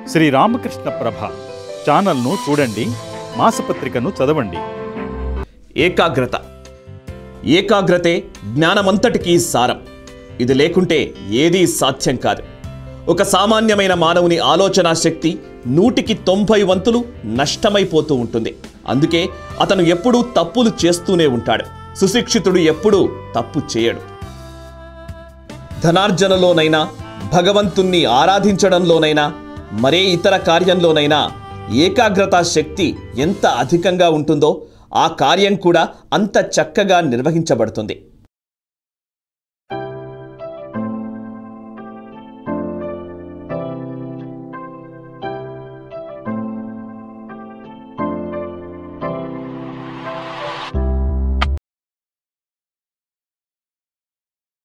శ్రీ రామకృష్ణ ప్రభ ఛానల్ను చూడండి మాసపత్రికను చదవండి ఏకాగ్రత ఏకాగ్రతే జ్ఞానమంతటికీ సారం ఇది లేకుంటే ఏదీ సాధ్యం కాదు ఒక సామాన్యమైన మానవుని ఆలోచనా శక్తి నూటికి తొంభై వంతులు నష్టమైపోతూ ఉంటుంది అందుకే అతను ఎప్పుడూ తప్పులు చేస్తూనే ఉంటాడు సుశిక్షితుడు ఎప్పుడూ తప్పు చేయడు ధనార్జనలోనైనా భగవంతుణ్ణి ఆరాధించడంలోనైనా మరే ఇతర కార్యంలోనైనా ఏకాగ్రత శక్తి ఎంత అధికంగా ఉంటుందో ఆ కార్యం కూడా అంత చక్కగా నిర్వహించబడుతుంది